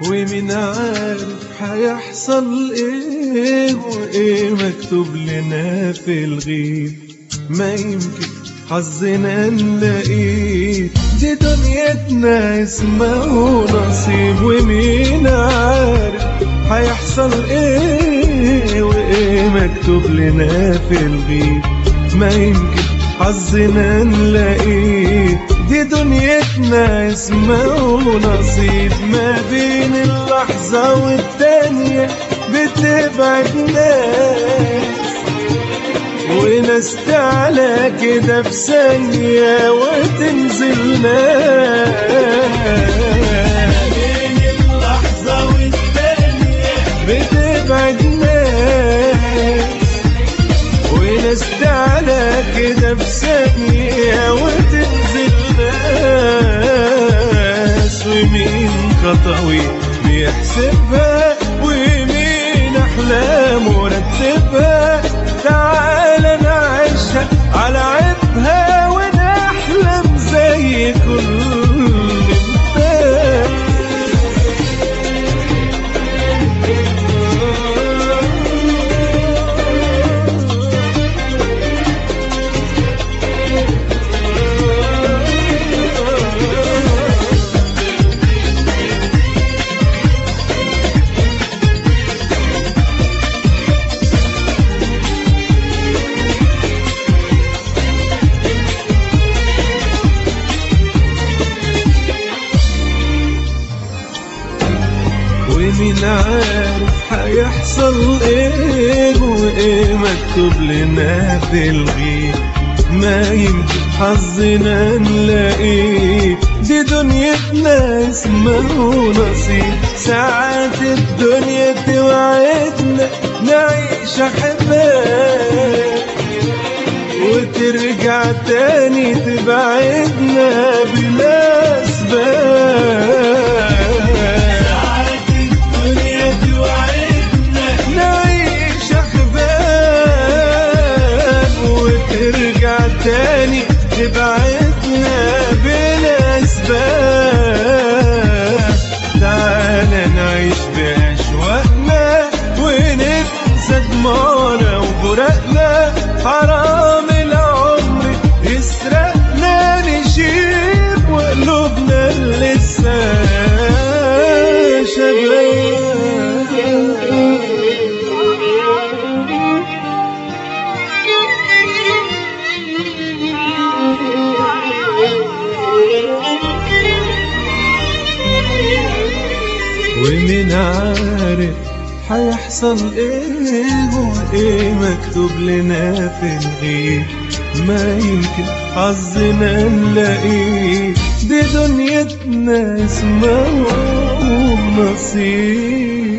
ومين عارف هيحصل ايه وايه مكتوب لنا في الغيب ما يمكن حظنا نلاقيه دي دنيتنا اسمه نصيب ومين عارف هيحصل ايه وايه مكتوب لنا في الغيب ما يمكن حظنا نلاقيه دي دنيتنا اسمه نصيب ما بين اللحظة والتانية بتبعد ناس وناس تعلى كده في ثانية وتنزل ناس بين اللحظة والتانية بتبعد ناس وناس تعلى كده في ثانية وتنزل ناس ومين خطوي بيحسبها ومين أحلامه رتبها تعالى نعيشها على عيبها ونحلم زي كل الناس ومين عارف هيحصل ايه وايه مكتوب لنا في الغيب ما يمكن حظنا نلاقيه دي دنيتنا اسمه نصيب ساعات الدنيا توعدنا نعيش احباب وترجع تاني تبعدنا بلا اسباب ساعات الدنيا توعدنا نعيش احباب وترجع تاني تبعدنا بلا اسباب تعالى نعيش باشواقنا وننسى دموعنا وفراقنا حرام العمر يسرقنا نشيب وقلوبنا لسه شباب ومين عارف هيحصل ايه وايه مكتوب لنا في الغيب ما يمكن حظنا نلاقيه دي دنيتنا اسمه نصيب